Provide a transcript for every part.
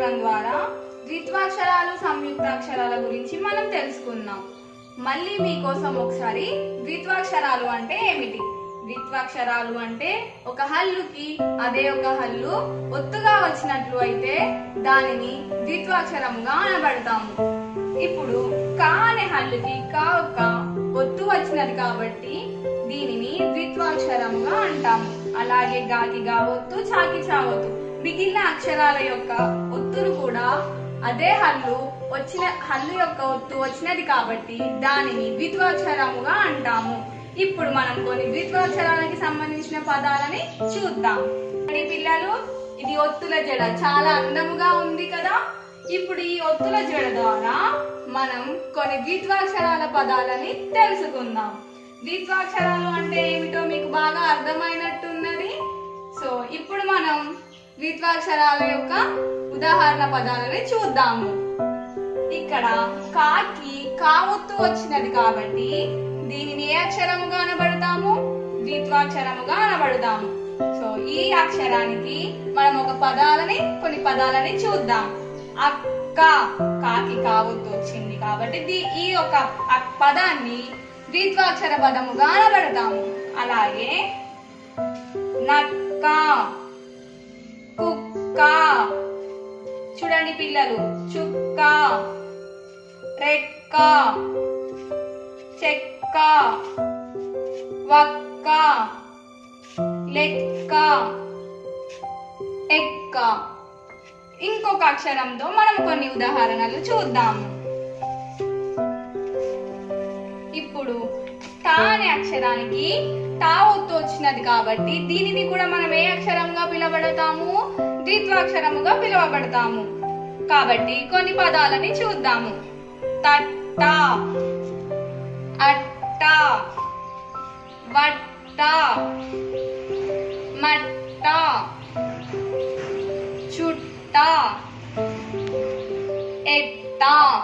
భాగం ద్వారా ద్విత్వాక్షరాలు సంయుక్తాక్షరాల గురించి మనం తెలుసుకుందాం మళ్ళీ మీకోసం ఒకసారి ద్విత్వాక్షరాలు అంటే ఏమిటి ద్విత్వాక్షరాలు అంటే ఒక హల్లుకి అదే ఒక హల్లు ఒత్తుగా వచ్చినట్లు అయితే దానిని ద్విత్వాక్షరముగా అనబడతాము ఇప్పుడు కా అనే హల్లుకి కా ఒక ఒత్తు వచ్చినది కాబట్టి దీనిని ద్విత్వాక్షరముగా అంటాము అలాగే గాకి గా ఒత్తు చాకి చా ఒత్తు మిగిలిన అక్షరాల యొక్క ఒత్తులు కూడా అదే హల్లు వచ్చిన హల్లు యొక్క ఒత్తు వచ్చినది కాబట్టి దానిని ద్విత్వాక్షరముగా అంటాము ఇప్పుడు మనం కొన్ని ద్విత్వాక్షరాలకి సంబంధించిన పదాలని చూద్దాం మరి పిల్లలు ఇది ఒత్తుల జడ చాలా అందముగా ఉంది కదా ఇప్పుడు ఈ ఒత్తుల జడ ద్వారా మనం కొన్ని ద్విత్వాక్షరాల పదాలని తెలుసుకుందాం ద్విత్వాక్షరాలు అంటే ఏమిటో మీకు బాగా అర్థమైనట్టున్నది సో ఇప్పుడు మనం ద్విత్వాక్షరాల యొక్క ఉదాహరణ పదాలని చూద్దాము ఇక్కడ కాకి కావొత్తు వచ్చినది కాబట్టి దీనిని ఏ అక్షరముగా అనబడతాము ద్విత్వాక్షరముగా అనబడతాము సో ఈ అక్షరానికి మనం ఒక పదాలని కొన్ని పదాలని చూద్దాం అక్క కాకి కావొత్తు వచ్చింది కాబట్టి దీ- ఈ ఒక అక్- పదాన్ని ద్విత్వాక్షర పదముగా అనబడతాము అలాగే నక్క కుక్క చూడండి పిల్లలు చుక్క రెక్క చెక్క వక్క లెక్క ఎక్క ఇంకొక అక్షరంతో మనం కొన్ని ఉదాహరణలు చూద్దాము ఇప్పుడు టా అనే అక్షరానికి టా ఒత్తు వచ్చినది కాబట్టి దీనిని కూడా మనం ఏ అక్షరంగా పిలవబడతాము ద్విత్వాక్షరముగా పిలువబడతాము కాబట్టి కొన్ని పదాలని చూద్దాము తట్ట అట్ట వట్ట మట్ట చుట్ట ఎట్ట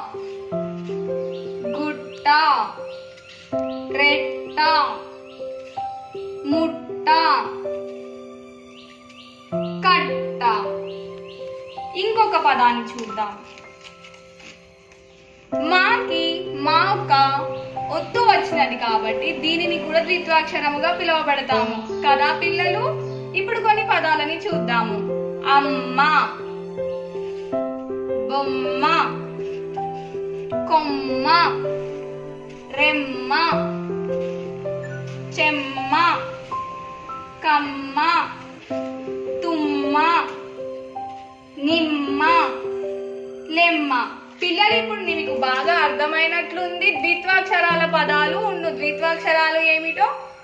గుట్ట రెట్ట ముట్ట కట్ట ఇంకొక పదాన్ని చూద్దాం మాకి మా ఒక ఒత్తు వచ్చినది కాబట్టి దీనిని కూడా ద్విత్వాక్షరముగా పిలువబడతాము కదా పిల్లలు ఇప్పుడు కొన్ని పదాలని చూద్దాము అమ్మ బొమ్మ కొమ్మ రెమ్మ చెమ్మ కమ్మ తుమ్మ నిమ్మ లెమ్మ పిల్లలు ఇప్పుడు మీకు బాగా అర్థమైనట్లుంది ద్విత్వాక్షరాల పదాలు ఉన్న ద్విత్వాక్షరాలు ఏమిటో